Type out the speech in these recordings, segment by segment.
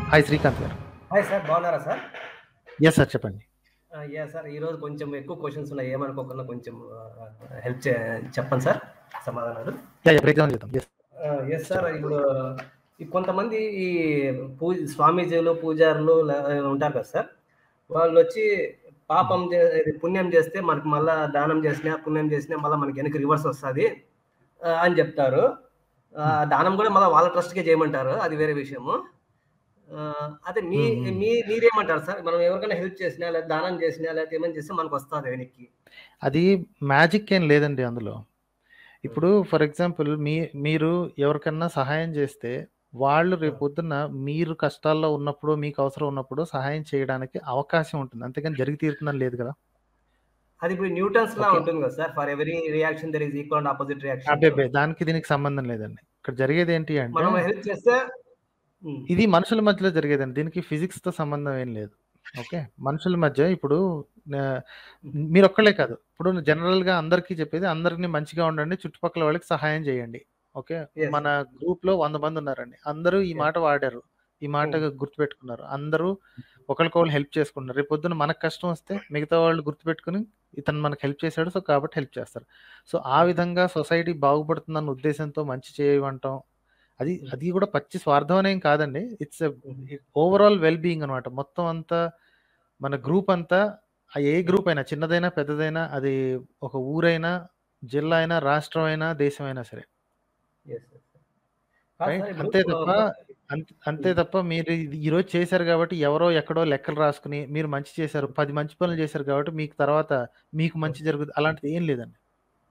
Hi Srikanth గారు hi sir బాగున్నారా sir yes sir చెప్పండి యా సార్ ఈరోజు కొంచెం ఎక్కువ క్వశ్చన్స్ ఉన్నాయి ఏమనుకోకుండా కొంచెం హెల్ప్ చే చెప్పండి సార్ సమాధానాలు యా యా బ్రేక్ డౌన్ చేద్దాం ఎస్ ఎస్ సార్ ఇప్పుడు ఈ కొంతమంది ఈ పూజ స్వామీజీలు పూజారులు లే- ఉంటారు కదా సార్ వాళ్ళు వచ్చి పాపం చే- ఇది పుణ్యం చేస్తే మనకి మళ్ళా దానం చేసినా పుణ్యం చేసినా మళ్ళీ మనకి వెనక్కి రివర్స్ వస్తుంది అని చెప్తారు ఆ, దానం కూడా మళ్ళీ వాళ్ళ ట్రస్ట్కే చేయమంటారు అది వేరే విషయము ఆ, అదే మీ మ్మ్, మ్మ్. మీ మీరేమంటారు సార్ మనం ఎవరికైనా హెల్ప్ చేసినా లేదా దానం చేసినా లేకపోతే ఏమైనా చేస్తే మనకు వస్తుంది వెనక్కి అది మ్యాజిక్ ఏం లేదండి అందులో ఇప్పుడు ఫర్ ఎగ్జాంపుల్ మీ మీరు ఎవరికన్నా సహాయం చేస్తే వాళ్ళు రేపు పొద్దున్న మీరు కష్టాల్లో ఉన్నప్పుడు మీకు అవసరం ఉన్నప్పుడు సహాయం చేయడానికి అవకాశం ఉంటుంది అంతేకాని జరిగి తీరుతుందని లేదు కదా అది ఇప్పుడు న్యూటన్స్ లా ఓకే ఉంటుంది కదా sir for every reaction there is equal and opposite reaction అబ్బే దానికి దీనికి సంబంధం లేదండి ఇక్కడ జరిగేది ఏంటి అంటే మనం హెల్ప్ చేస్తే ఉమ్, ఇది మనుషుల మధ్యలో జరిగేదండి దీనికి ఫిజిక్స్ తో సంబంధం ఏం లేదు ఓకే మనుషుల మధ్య ఇప్పుడు ఆ, మీరు ఒక్కళ్ళే కాదు ఇప్పుడు జనరల్ గా అందరికీ చెప్పేది అందరినీ మంచిగా ఉండండి చుట్టుపక్కల వాళ్ళకి సహాయం చేయండి ఓకే yes, మన గ్రూప్ లో వంద మంది ఉన్నారండి అందరూ ఈ yes. మాట వాడారు ఈ మాట ఉమ్, గుర్తుపెట్టుకున్నారు అందరూ ఒకరికొకరు హెల్ప్ చేసుకున్నారు రేపు పొద్దున మనకు కష్టం వస్తే మిగతా వాళ్ళు గుర్తుపెట్టుకుని ఇతను మనకు హెల్ప్ చేశాడు సో కాబట్టి హెల్ప్ చేస్తారు సో ఆ ఉమ్, విధంగా సొసైటీ బాగుపడుతుందన్న ఉద్దేశంతో మంచి చేయమంటాం అది ఉమ్, అది కూడా పచ్చి స్వార్థం అనేం కాదండి it's um, overall well being అనమాట మొత్తం అంతా మన గ్రూప్ అంతా ఆ ఏ గ్రూప్ అయినా చిన్నదైనా పెద్దదైనా అది ఒక ఊరైనా జిల్లా అయినా రాష్ట్రం అయినా దేశం అయినా సరే yes, yes, yes. కాదు రైట్ సార్ ఇప్పుడు అంతే తప్ప ఆ, అంత- అంతే ఉమ్, తప్ప మీరు ఇది ఈరోజు చేశారు కాబట్టి ఎవరో ఎక్కడో లెక్కలు రాసుకుని మీరు మంచి చేశారు పది మంచి పనులు చేశారు కాబట్టి మీకు తర్వాత మీకు మంచి జరుగుతుంది అలాంటిది ఏం లేదండి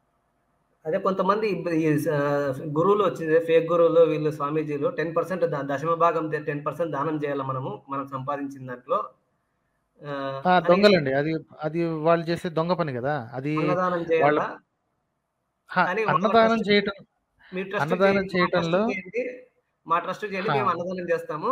అదే కొంతమంది ఇబ్బ- ఈ ఆ, గురువులు వచ్చింది ఫేక్ గురువులు వీళ్ళు స్వామీజీలు టెన్ పర్సెంట్ దశమ భాగం టెన్ పర్సెంట్ దానం చేయాలి మనము మనం సంపాదించిన దాంట్లో ఆ, ఆ అని దొంగలండి అది అది వాళ్ళు చేసే దొంగ పని కదా అది అన్నదానం వాళ్ళ చేయాలా హా, అని వాళ్ళ అన్నదానం ట్రస్ట్ చేయటం మీ ట్రస్ట్ అన్నదానం చేయండి మా ట్రస్ట్ చేయటంలో చేయండి మా ట్రస్ట్ చేయండి హా, మేము అన్నదానం చేస్తాము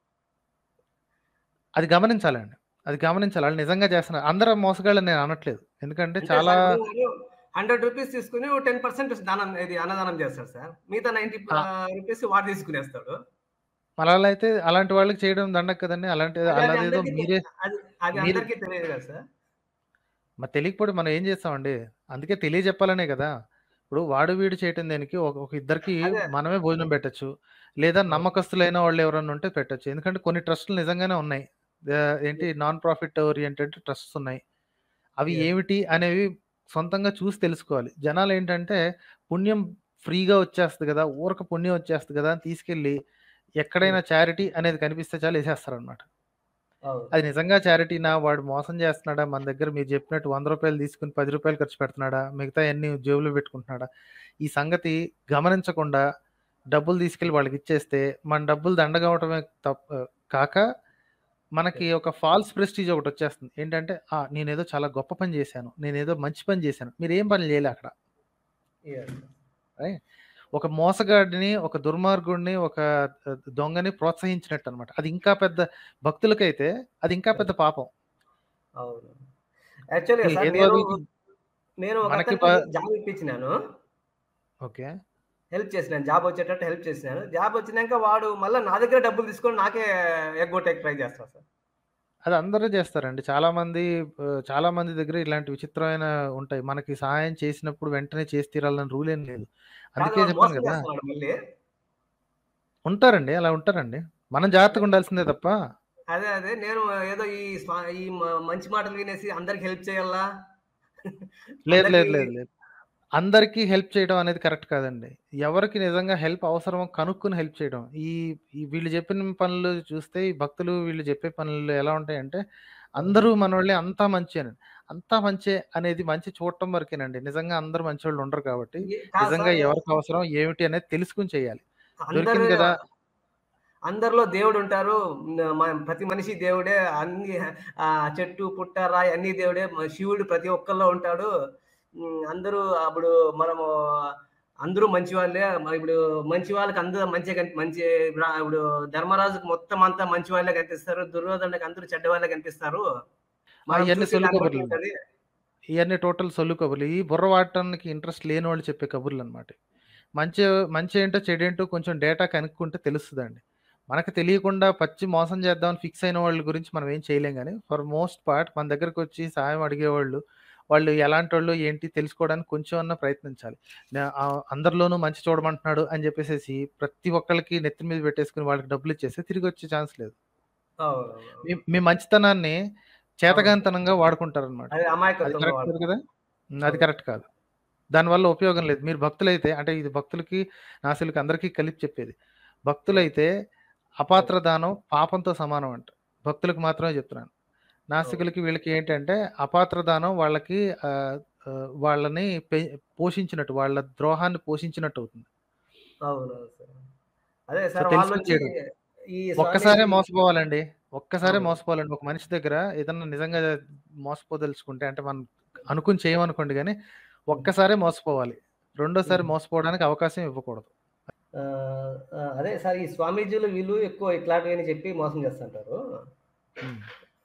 అది గమనించాలండి అది గమనించాలి వాళ్ళు నిజంగా చేస్తున్నారు అందరూ మోసగాళ్ళని నేను అనట్లేదు ఎందుకంటే అంటే చాలా సార్ ఇప్పుడు హండ్రెడ్ రూపీస్ తీసుకుని టెన్ పర్సెంట్ దానం ఇది అన్నదానం చేస్తాడు సార్ మిగతా నైన్టీ ఆ, రూపీస్ వాడు తీసుకునేస్తాడు మరి అలా అయితే అలాంటి వాళ్ళకి చేయడం దండగ కదండి అలాంటి అది అది అలాదేదో అందరికీ తె- మీరే అది అది మీరు అందరికీ తెలియదు కదా సార్ మరి తెలియకపోతే మనం ఏం చేస్తామండి అందుకే తెలియజెప్పాలనే కదా ఇప్పుడు వాడు వీడు చేయటం దేనికి ఒక ఒక ఇద్దరికి అదే మనమే భోజనం పెట్టొచ్చు లేదా అవును నమ్మకస్తులైన వాళ్ళు ఎవరైనా ఉంటే పెట్టొచ్చు ఎందుకంటే కొన్ని ట్రస్టులు నిజంగానే ఉన్నాయి ఆ, ఏంటి నాన్ ప్రాఫిట్ ఓరియంటెడ్ ట్రస్ట్స్ ఉన్నాయి అవి ఎస్ ఏమిటి అనేవి సొంతంగా చూసి తెలుసుకోవాలి జనాలు ఏంటంటే పుణ్యం ఫ్రీగా వచ్చేస్తుంది కదా ఊరక పుణ్యం వచ్చేస్తుంది కదా అని తీసుకెళ్ళి ఎక్కడైనా చారిటీ అనేది కనిపిస్తే చాలు వేసేస్తారు అనమాట అవును అది నిజంగా చారిటీనా వాడు మోసం చేస్తున్నాడా మన దగ్గర మీరు చెప్పినట్టు వంద రూపాయలు తీసుకుని పది రూపాయలు ఖర్చు పెడుతున్నాడా మిగతా అన్ని జేబులో పెట్టుకుంటున్నాడా ఈ సంగతి గమనించకుండా డబ్బులు తీసుకెళ్ళి వాళ్ళకి ఇచ్చేస్తే మన డబ్బులు దండగా అవటమే తప్ప కాక మనకి ఒక ఫాల్స్ ప్రెస్టీజ్ ఒకటి వచ్చేస్తుంది ఏంటంటే ఆ నేనేదో చాలా గొప్ప పని చేశాను నేనేదో మంచి పని చేశాను మీరు ఏం పని చేయలే అక్కడ ఎస్ right? ఒక మోసగాడిని ఒక దుర్మార్గుడిని ఒక ఆ, దొంగని ప్రోత్సహించినట్టు అనమాట అది ఇంకా పెద్ద భక్తులకైతే అది ఇంకా పెద్ద పాపం అవును యాక్చువల్గా ఈ సార్ నేను హేతువాదులకి నేను ఒక మనకి అతనికి ప- జాబ్ ఇప్పించినాను ఓకే హెల్ప్ చేసినాను జాబ్ వచ్చేటట్టు హెల్ప్ చేసినాను జాబ్ వచ్చినాక వాడు మళ్ళీ నా దగ్గర డబ్బులు తీసుకొని నాకే ఎగ్గొట్టేకి ట్రై చేస్తాను సార్ అది అందరూ చేస్తారండి చాలా మంది ఆ, చాలా మంది దగ్గర ఇలాంటి విచిత్రమైన ఉంటాయి మనకి సహాయం చేసినప్పుడు వెంటనే చేసి తీరాలని రూల్ ఏం లేదు కాదు అందుకే వాడు చెప్పాను మోసం కదా చేస్తున్నాడు మళ్ళీ ఉంటారండి అలా ఉంటారండి మనం జాగ్రత్తగా ఉండాల్సిందే తప్ప అదే అదే నేను ఏదో ఈ స్వా- ఈ మ- మంచి మాటలు వినేసి అందరికి హెల్ప్ చేయాలా లేదు అందరికి లేదు లేదు లేదు అందరికీ హెల్ప్ చేయడం అనేది కరెక్ట్ కాదండి ఎవరికి నిజంగా హెల్ప్ అవసరమో కనుక్కుని హెల్ప్ చేయడం ఈ ఈ వీళ్ళు చెప్పిన పనులు చూస్తే ఈ భక్తులు వీళ్ళు చెప్పే పనులు ఎలా ఉంటాయంటే అందరూ మనోళ్ళే అంతా మంచి అని అంతా మంచే అనేది మంచి చూడటం వరకేనండి నిజంగా అందరూ మంచి ఉండరు కాబట్టి ఏ- కాదు నిజంగా సార్ ఎవరికి అవసరం ఏమిటి అనేది తెలుసుకుని చేయాలి అందరు దొరికింది కదా అందరిలో దేవుడు ఉంటారు మ- ప్రతి మనిషి దేవుడే అన్ని ఆ చెట్టు పుట్ట రాయి అన్ని దేవుడే మ- శివుడు ప్రతి ఒక్కరిలో ఉంటాడు ఉమ్, అందరూ అప్పుడు మనము అందరూ మంచి వాళ్ళే మ- ఇప్పుడు మంచి వాళ్ళకి అందరూ మంచిగా కనిపి మంచి రా- ఇప్పుడు ధర్మరాజుకు మొత్తం అంతా మంచి వాళ్ళే కనిపిస్తారు దుర్యోధనకి అందరూ చెడ్డ వాళ్ళే కనిపిస్తారు మనం ఇవన్నీ చూసి సొల్లు దాన్ని బట్టి కబుర్లు ఉంటది ఇవన్నీ టోటల్ సొల్లు కబుర్లు ఈ బుర్ర వాడటానికి ఇంట్రెస్ట్ లేని వాళ్ళు చెప్పే కబుర్లు అనమాట మంచి మంచి ఏంటో చెడు ఏంటో కొంచెం డేటా కనుక్కుంటే తెలుస్తుందండి మనకు తెలియకుండా పచ్చి మోసం చేద్దామని ఫిక్స్ అయిన వాళ్ళ గురించి మనం ఏం చేయలేం గానీ, ఫర్ మోస్ట్ పార్ట్ మన దగ్గరకొచ్చి సహాయం అడిగేవాళ్ళు, వాళ్ళు ఎలాంటోళ్ళు ఏంటి తెలుసుకోవడానికి కొంచెం అన్నా ప్రయత్నించాలి. న ఆహ్, అందరిలోనూ మంచి చూడమంటున్నాడు అని చెప్పేసేసి ప్రతి ఒక్కళ్ళకి నెత్తి మీద పెట్టేసుకొని వాళ్ళకి డబ్బులిచ్చేస్తే తిరిగొచ్చే ఛాన్స్ లేదు. మీ అవునవునవును. మీ మంచితనాన్ని అవును. చేతగానితనంగా వాడుకుంటారనమాట. అది అది అమాయకత్వంగా కరెక్ట్ కాదు వాడతారు. కదా! హ్మ్. అది అవును. కరెక్ట్ కాదు. దానివల్ల ఉపయోగం లేదు. మీరు భక్తులైతే అంటే ఇది భక్తులకి, నాస్తికులకి అందరికీ కలిపి చెప్పేది. అవును. భక్తులైతే అవును. అపాత్ర దానం పాపంతో సమానం అంట. భక్తులకు మాత్రమే చెప్తున్నాను. అవును. నాస్తికులకి వీళ్ళకి ఏంటంటే అపాత్ర దానం వాళ్ళకి ఆహ్, ఆహ్, వాళ్ళని పె పోషించినట్టు, వాళ్ళ ద్రోహాన్ని పోషించినట్టు అవుతుంది. అవునవును సార్. అదే సో, సార్ తెలుసుకొని వాళ్ళొచ్చి చేయడం. ఈ ఒక్కసారే స్వామీజీ మోసపోవాలండి. ఒక్కసారే అవును. మోసపోవాలండి. ఒక మనిషి దగ్గర ఏదన్నా నిజంగా మోసపోదలుచుకుంటే అంటే మనం అనుకుని చేయమనుకోండి గానీ, హ్మ్. ఒక్కసారే మోసపోవాలి. రెండోసారి హ్మ్. మోసపోవడానికి అవకాశం ఇవ్వకూడదు. ఆహ్, ఆహ్, అదే సార్ ఈ స్వామీజీలు వీళ్ళు ఎక్కువ ఇట్లాంటివని చెప్పి మోసం చేస్తుంటారు. హ్మ్.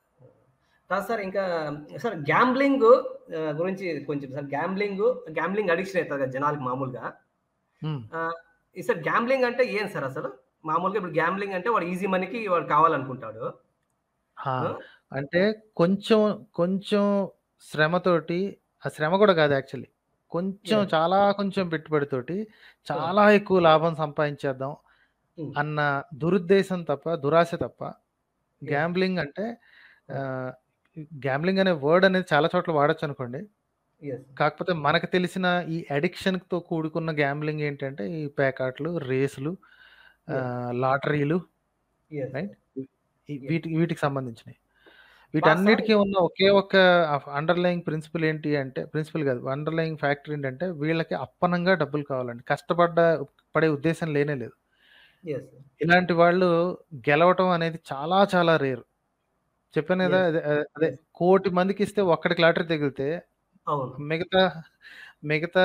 కాదు సార్ ఇంకా సార్ గ్యాంబ్లింగ్ ఆహ్, గురించి కొంచెం సార్ గ్యాంబ్లింగ్, గ్యాంబ్లింగ్ అడిక్షన్ అయితది కదా జనాలకి మామూలుగా. హ్మ్. ఆహ్, ఈ సార్ గ్యాంబ్లింగ్ అంటే ఏం సార్ అసలు? మామూలుగా ఇప్పుడు గ్యాంబ్లింగ్ అంటే వాడు ఈజీ మనీకి వాడు కావాలనుకుంటాడు. ఆ! ఆ! అంటే కొంచెం, కొంచెం శ్రమతోటి ఆ శ్రమ కూడా కాదు యాక్చువల్లీ. కొంచెం యాహ్! చాలా కొంచెం పెట్టుబడితోటి ఆ! చాలా ఎక్కువ లాభం సంపాదించేద్దాం హ్మ్. అన్న దురుద్దేశం తప్ప, దురాశ తప్ప యాహ్! గ్యాంబ్లింగ్ అంటే ఆ! ఆహ్, గ్యాంబ్లింగ్ అనే వర్డ్ అనేది చాలా చోట్ల వాడొచ్చనుకోండి. యెస్. కాకపోతే మనకు తెలిసిన ఈ అడిక్షన్‌తో కూడుకున్న గ్యాంబ్లింగ్ ఏంటంటే ఈ పేకాట్లు, రేసులు, యెస్. ఆహ్, లాటరీలు యెస్ రైట్? సార్. ఈ యెస్. వీటి వీటికి సంబంధించినయి. కాదు సార్ వీటన్నిటికి ఉన్న ఒకే ఒక్క అఫ్ అండర్‌లయింగ్ ప్రిన్సిపల్ ఏంటి అంటే ప్రిన్సిపల్ కాదు. అండర్‌లయింగ్ ఫ్యాక్టర్ ఏంటంటే వీళ్ళకి అప్పనంగా డబ్బులు కావాలండి. కష్టపడ్డ పడే ఉద్దేశ్యం లేనే లేదు. Yes sir. ఇలాంటి వాళ్ళు గెలవటం అనేది చాలా చాలా రేర్. చెప్పాను కదా! యెస్. అదే ఆహ్, అదే యెస్. కోటి మందికిస్తే ఒక్కడికి లాటరీ తగిలితే అవును. మిగతా మిగతా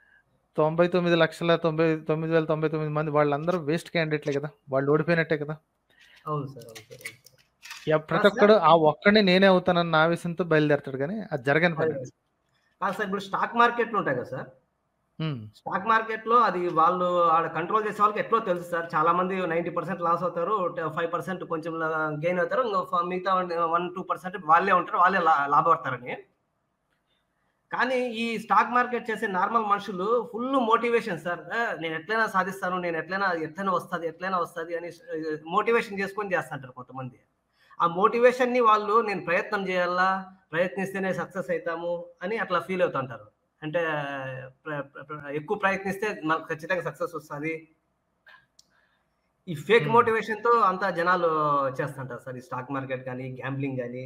99,99,99 మంది వాళ్ళందరూ వేస్ట్ క్యాండిడేట్‌లే కదా! వాళ్ళు ఓడిపోయినట్టే కదా! అవును సార్. అవును సార్. అవును సార్. యాహ్! ప్రతి కాదు సార్ ఒక్కడు ఆ ఒక్కడిని నేనే అవుతానన్న ఆవేశంతో బయలుదేరతాడు గానీ అది జరగని అదే. పనండి. కాదు సార్ ఇప్పుడు స్టాక్ మార్కెట్లు ఉంటాయి కదా సార్! హ్మ్. స్టాక్ మార్కెట్‌లో అది వాళ్ళు ఆడ కంట్రోల్ చేసే వాళ్ళకి ఎట్లో తెలుసు సార్. చాలా మంది 90% లాస్ అవుతారు. ట 5% కొంచెం లా గెయిన్ అవుతారు. ఇంగ ఫ మిగతా 1, 2% వాళ్ళే ఉంటారు. వాళ్ళే లా లాభపడతారని. కానీ ఈ స్టాక్ మార్కెట్ చేసే నార్మల్ మనుషులు ఫుల్ మోటివేషన్ సార్. ఆ! నేను ఎట్లైనా సాధిస్తాను. నేను ఎట్లైనా ఎట్లైనా వస్తది. ఎట్లైనా వస్తది అని స్ మోటివేషన్ చేసుకొని చేస్తుంటారు కొంతమంది. ఆ మోటివేషన్‌ని వాళ్ళు నేను ప్రయత్నం చేయాలా, ప్రయత్నిస్తేనే సక్సెస్ అయితాము అని అట్లా ఫీల్ అవుతుంటారు. అంటే ప్ర ప్ర ప్ర ఎక్కువ ప్రయత్నిస్తే మనకు ఖచ్చితంగా సక్సెస్ వస్తది. ఈ ఫేక్ హ్మ్. మోటివేషన్‌తో అంతా జనాలు చేస్తుంటారు సార్. ఈ స్టాక్ మార్కెట్ గాని, గ్యాంబ్లింగ్ గాని.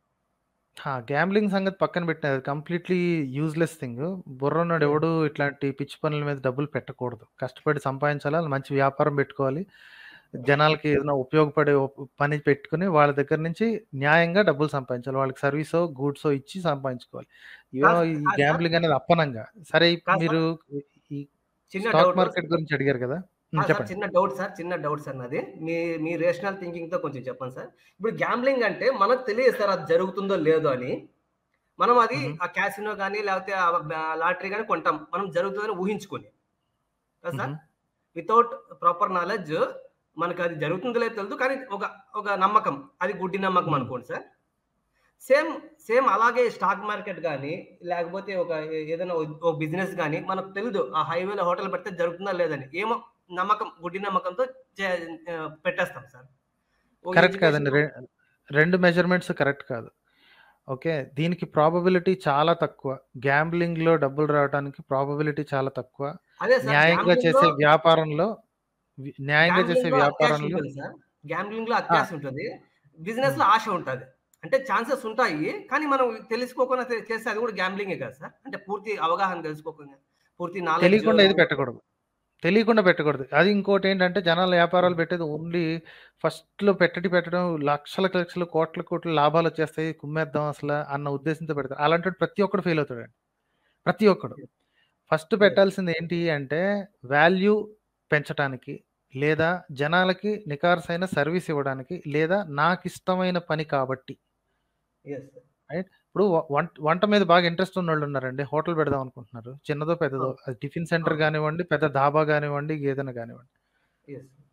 ఆ! గ్యాంబ్లింగ్ సంగతి పక్కన పెట్టిన అది కంప్లీట్‌లీ యూజ్‌లెస్ థింగ్. బుర్రున్నోడు యాహ్! ఎవడు ఇట్లాంటి పిచ్చి పనుల మీద డబ్బులు పెట్టకూడదు. కష్టపడి సంపాదించాలి. ఆళ్ళు మంచి వ్యాపారం పెట్టుకోవాలి. జనాలకి ఏదైనా ఉపయోగపడే ఒప్ పని పెట్టుకొని వాళ్ళ దగ్గర నుంచి న్యాయంగా డబ్బులు సంపాదించాలి. వాళ్ళకి సర్వీసో, గూడ్సో ఇచ్చి సంపాదించుకోవాలి. ఇవేమో కాదు ఈ కాదు సార్. గ్యాంబ్లింగ్ అనేది అప్పనంగా. సరే కాదు మీరు సార్. ఈ చిన్న స్టాక్ డౌటు. మార్కెట్ గురించి అడిగారు కదా! హ్మ్. కాదు సార్. చెప్పండి. చిన్న డౌట్ సార్. చిన్న డౌట్ సార్ నాది. మీ మీ రేషనల్ థింకింగ్‌తో కొంచెం చెప్పండి సార్. ఇప్పుడు గ్యాంబ్లింగ్ అంటే మనకు తెలియదు సార్ అది జరుగుతుందో లేదో అని. మనం అది హుహు. ఆ క్యాసినో గాని లేకపోతే ఆ బ లాటరీ గాని కొంటాం. మనం జరుగుతదని ఊహించుకొని. కదా సార్? హుహు. వితౌట్ ప్రాపర్ నాలెడ్జ్ మనకది జరుగుతుందో లేదో తెలీదు. కానీ ఒక ఒక నమ్మకం. అది గుడ్డి నమ్మకం హ్మ్. అనుకోండి సార్. సేమ్ సేమ్ అలాగే స్టాక్ మార్కెట్ గాని, లేకపోతే ఒక ఏ ఏదైనా ఒక బిజినెస్ గాని మనకు తెలీదు. ఆ హైవేలో హోటల్ పెడితే జరుగుతుందా లేదని. ఏమో నమ్మకం గుడ్డి నమ్మకంతో చే ఆహ్, పెట్టేస్తాం సార్. ఓ కరెక్ట్ కాదండి. ఎడ్యుకేషన్ రె 2 మెజర్‌మెంట్స్ కరెక్ట్ కాదు. ఓకే. దీనికి ప్రాబబిలిటీ చాలా తక్కువ. గ్యాంబ్లింగ్‌లో డబ్బులు రావటానికి ప్రాబబిలిటీ చాలా తక్కువ. అదే సార్. న్యాయంగా గ్యాంబ్లింగ్‌లో చేసే వ్యాపారంలో వి న్యాయంగా చేసే గ్యాంబ్లింగ్‌లో అత్యాశ వ్యాపారంలో ఉంటుంది సార్. గ్యాంబ్లింగ్‌లో ఆ! అత్యాశ ఉంటది. బిజినెస్‌లో హ్మ్. ఆశ ఉంటది. అంటే ఛాన్సెస్ ఉంటాయి. కానీ మనం తెలుసుకోకుండా చే చేస్తే అది కూడా గ్యాంబ్లింగే కదా సార్. అంటే పూర్తి అవగాహన తెలుసుకోకుండా, పూర్తి నాలెడ్జ్ తెలియకుండా ఏది లేకపోతే పెట్టకూడదు. తెలియకుండా పెట్టకూడదు. అది ఇంకోటేంటంటే జనాలు వ్యాపారాలు హ్మ్. పెట్టేది ఓన్లీ ఫస్ట్‌లో పెట్టటి పెట్టడం లక్షలకు లక్షలు, కోట్ల కోట్లు లాభాలొచ్చేస్తాయి. కుమ్మేద్దాం అసల అన్న ఉద్దేశంతో పెడతారు. అలాంటోడు ప్రతి ఒక్కడు ఫెయిల్ అవుతాడండి. ప్రతి ఒక్కడు. యెస్. First yes. పెట్టాల్సింది ఏంటి అంటే వాల్యూ పెంచటానికి, లేదా జనాలకి నికార్సైన సర్వీస్ ఇవ్వడానికి, లేదా నాకిష్టమైన పని కాబట్టి. Yes sir. రైట్. ఇప్పుడు వ వంట వంట మీద బాగా ఇంట్రెస్ట్ ఉన్నోళ్ళున్నారండి. హోటల్ పెడదాం అనుకుంటున్నారు. చిన్నదో, పెద్దదో. అవును. అది టిఫిన్ సెంటర్ అవును. గానివ్వండి, పెద్ద ధాబా గానివ్వండి, ఏదైనా గానివ్వండి. యెస్.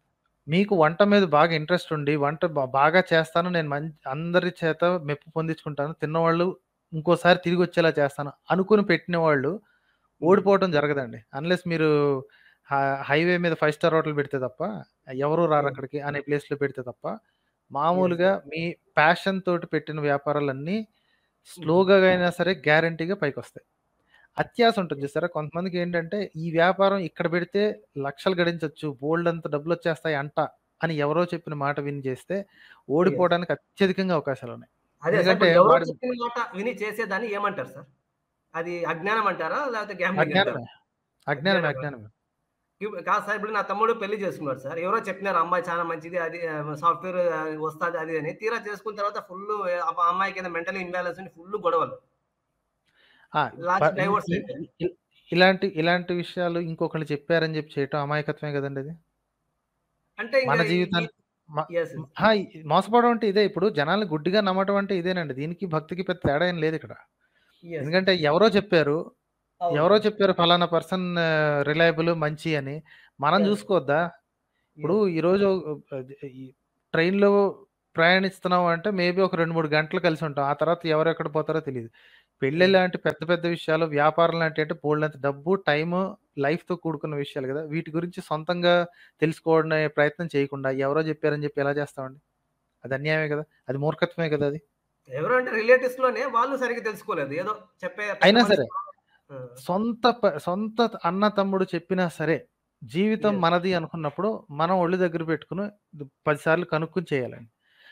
మీకు వంట మీద బాగా ఇంట్రెస్ట్ ఉండి, వంట బ బాగా చేస్తాను. నేను మం అందరి చేత మెప్పు పొందించుకుంటాను. తిన్నవాళ్ళు ఇంకోసారి తిరిగొచ్చేలా చేస్తాను అనుకుని పెట్టిన వాళ్ళు హ్మ్. ఓడిపోవటం జరగదండి. అన్‌లెస్ మీరు హ హైవే మీద 5 స్టార్ హోటల్ పెడితే తప్ప, ఎవరు హ్మ్. రారక్కడికి అనే ప్లేస్‌లో పెడితే తప్ప, యెస్. మామూలుగా యెస్. మీ ప్యాషన్ తోటి పెట్టిన వ్యాపారాలన్నీ హుహు. స్లోగా అయినా సరే గ్యారంటీగా పైకొస్తాయి. అత్యాస ఉంటుంది చూసారా? కొంతమందికేంటంటే ఈ వ్యాపారం ఇక్కడ పెడితే లక్షలు గడించొచ్చు, బోలెడంత డబ్బులొచ్చేస్తాయి అంట అని ఎవరో చెప్పిన మాట విని చేస్తే యెస్. ఓడిపోవడానికి అత్యధికంగా అవకాశాలున్నాయి. అదే సార్. ఎందుకంటే ఇప్పుడు ఎవరో వాడు చెప్పిన మాట విని చేసేదాన్ని ఏమంటారు సార్? అది అజ్ఞానం అంటారా? లేకపోతే గ్యాంబ్లింగ్ అంటారా? అజ్ఞానమే. అజ్ఞానమే. అజ్ఞానమా? అజ్ఞానమే. ఇవ్ కాదు సార్. ఇప్పుడు నా తమ్ముడు పెళ్లి చేసుకున్నాడు సార్. ఎవరో చెప్పినారు అమ్మాయి చాలా మంచిది. అది ఆహ్, సాఫ్ట్‌వేర్ ఆహ్, వస్తాది అది అని. తీరా చేసుకున్న తర్వాత ఫుల్లు ఆ అమ్మాయికి ఏదో మెంటల్ ఇంబాలెన్స్ ఉండి ఫుల్లు గొడవలు. ఆ! ప లాస్ట్ ఇ డైవోర్స్ ఇ అయిపోయింది. ఇ ఇలాంటి ఇలాంటి విషయాలు ఇంకొకళ్ళు చెప్పారని చెప్పి చేయటం అమాయకత్వమే కదండీ అది. అంటే ఇంక మన ఈ ఈ జీవితాన్ని మ యెస్. మ ఆ! మోసపోవడం అంటే ఇదే. ఇప్పుడు జనాల్ని గుడ్డిగా నమ్మటం అంటే ఇదేనండి. దీనికి భక్తికి పెద్ద తేడా ఏం లేదిక్కడ. యెస్. ఎందుకంటే ఎవరో చెప్పారు. అవును ఎవరో సార్. చెప్పారు ఫలానా పర్సన్ రిలయబుల్, మంచి అని. మనం యెస్. చూసుకోవద్దా? ఇప్పుడు యెస్. ఈరోజు అది ఈ ట్రైన్‌లో ప్రయాణిస్తున్నాం అంటే మేబీ ఒక 2, 3 గంటలు కలిసి ఉంటాం. ఆ తర్వాత ఎవరెక్కడ పోతారో తెలీదు. పెళ్లి హ్మ్. లాంటి పెద్ద పెద్ద విషయాలు, వ్యాపారం లాంటివి అంటే బోలెడంత డబ్బు, టైము, లైఫ్‌తో కూడుకున్న విషయాలు గదా! వీటి గురించి సొంతంగా తెలుసుకోవడనే ప్రయత్నం చేయకుండా ఎవరో చెప్పారని చెప్పి ఎలా చేస్తామండి? అది అన్యాయమే కదా! అది మూర్ఖత్వమే కదా అది. ఎవరో అంటే రిలేటివ్స్‌లోనే వాళ్ళు సరిగ్గా తెలుసుకోలేదు. ఏదో చెప్పే పెద్ద అయినా మనిషి సరే. ఆ! సొంత ప సొంత అన్న, తమ్ముడు చెప్పినా సరే, జీవితం యెస్. మనది అనుకున్నప్పుడు మనం ఒళ్ళు దగ్గర పెట్టుకొని 10 సార్లు కనుక్కొని చేయాలండి.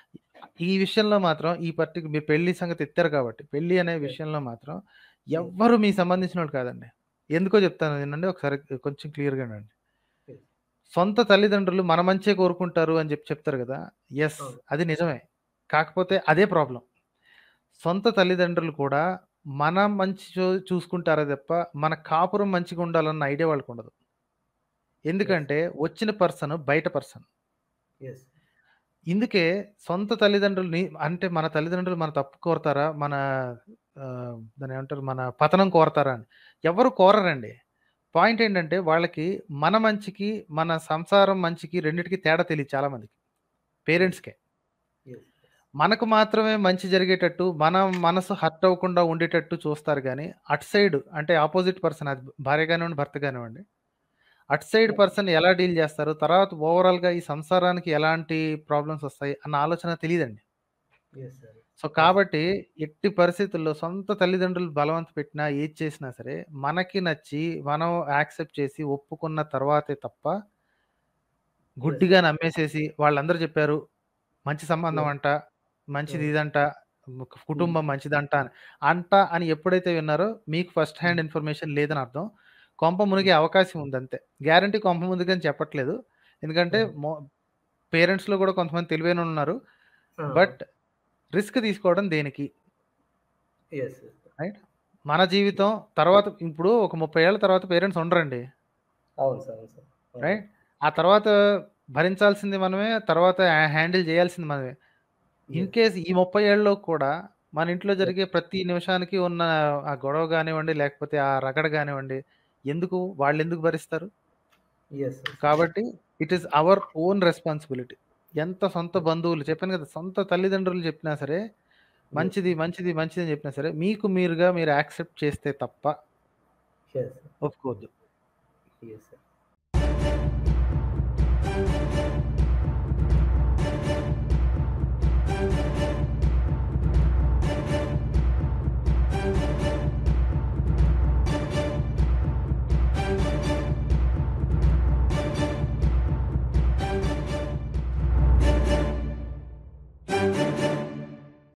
ఈ విషయంలో మాత్రం ఈ పర్టిక్యు మీరు పెళ్లి సంగతి ఎత్తారు కాబట్టి, పెళ్లి అనే యెస్. విషయంలో మాత్రం హ్మ్. ఎవ్వరు మీకు సంబంధించినోళ్ళు కాదండి. ఎందుకో చెప్తాను వినండి ఒకసారి కొంచెం క్లియర్‌గా వినండి. యెస్. సొంత తల్లిదండ్రులు మన మంచే కోరుకుంటారు అని చెప్పి చెప్తారు గదా! యెస్. అవును. అది నిజమే. కాకపోతే అదే ప్రాబ్లమ్. సొంత తల్లిదండ్రులు కూడా మన మంచి చూ చూసుకుంటారే తప్ప, మన కాపురం మంచిగా ఉండాలన్న ఐడియా వాళ్ళకుండదు. యెస్. ఎందుకంటే వచ్చిన పర్సన్ బయట పర్సన్. యెస్. ఇందుకే సొంత తల్లిదండ్రులని అంటే మన తల్లిదండ్రులు మన తప్పు కోరతారా? మన ఆహ్, దాన్నేమంటారు? మన పతనం కోరతారా అని. ఎవరు కోరరండి. పాయింట్ ఏంటంటే వాళ్ళకి మన మంచికి, మన సంసారం మంచికి రెండిటికి తేడా తెలీదు చాలా మందికి. యెస్. పేరెంట్స్‌కే. యెస్. మనకు మాత్రమే మంచి జరిగేటట్టు, మన మనసు హర్ట్ అవ్వకుండా ఉండేటట్టు చూస్తారు గానీ, అటు సైడ్ అంటే అపోజిట్ పర్సన్ అది భార్య గానివ్వండి, భర్త గానివ్వండి. అటు సైడ్ యెస్. పర్సన్ ఎలా డీల్ చేస్తారు? తర్వాత ఓవరాల్‌గా ఈ సంసారానికి ఎలాంటి ప్రాబ్లమ్స్ వస్తాయి అన్న ఆలోచన తెలీదండి. Yes sir. So, yes. కాబట్టి ఎట్టి పరిస్థితుల్లో సొంత తల్లిదండ్రులు బలవంత పెట్టినా, ఏది చేసినా సరే, మనకి నచ్చి, మనం యాక్సెప్ట్ చేసి, ఒప్పుకున్న తర్వాతే తప్ప యెస్. గుడ్డిగా నమ్మేసేసి వాళ్ళందరూ చెప్పారు. మంచి సంబంధం యెస్. అంట, మంచిది హ్మ్. ఇదంట, కు హ్మ్. కుటుంబం మంచిదంట అని. అంట అని ఎప్పుడైతే విన్నారో మీకు ఫస్ట్ హ్మ్. హ్యాండ్ ఇన్ఫర్మేషన్ లేదని అర్థం. కొంప హ్మ్. మునిగే అవకాశం ఉందంతే. గ్యారంటీ కొంప మునిగని చెప్పట్లేదు. ఎందుకంటే హ్మ్. మొ పేరెంట్స్‌లో కూడా కొంతమంది తెలివైనోళ్ళున్నారు. ఆ! బట్ రిస్క్ తీసుకోవడం దేనికి? యెస్. యెస్. రైట్. మన జీవితం తర్వాత ఇప్పుడు ఒక 30 ఏళ్ల తర్వాత పేరెంట్స్ ఉండరండి. అవును సార్. అవును సార్. అవును. రైట్. ఆ తర్వాత భరించాల్సింది మనమే. తర్వాత హ్యా హ్యాండిల్ చేయాల్సింది మనమే. In yes. కేస్ ఈ 30 ఏళ్లలో కూడా మన ఇంట్లో యెస్. జరిగే ప్రతి నిమిషానికి ఉన్న ఆ గొడవ గానివ్వండి, లేకపోతే ఆ రగడ గానివ్వండి, ఎందుకు వాళ్ళెందుకు భరిస్తారు? యెస్. యెస్. కాబట్టి it is our own responsibility. ఎంత సొంత యెస్. బంధువులు చెప్పాను కదా! సొంత తల్లిదండ్రులు చెప్పినా సరే, యెస్. మంచిది, మంచిది, మంచిది అని చెప్పినా సరే, మీకు మీరుగా మీరు యాక్సెప్ట్ చేస్తే తప్ప యెస్. ఒప్పుకోవద్దు. Yes sir.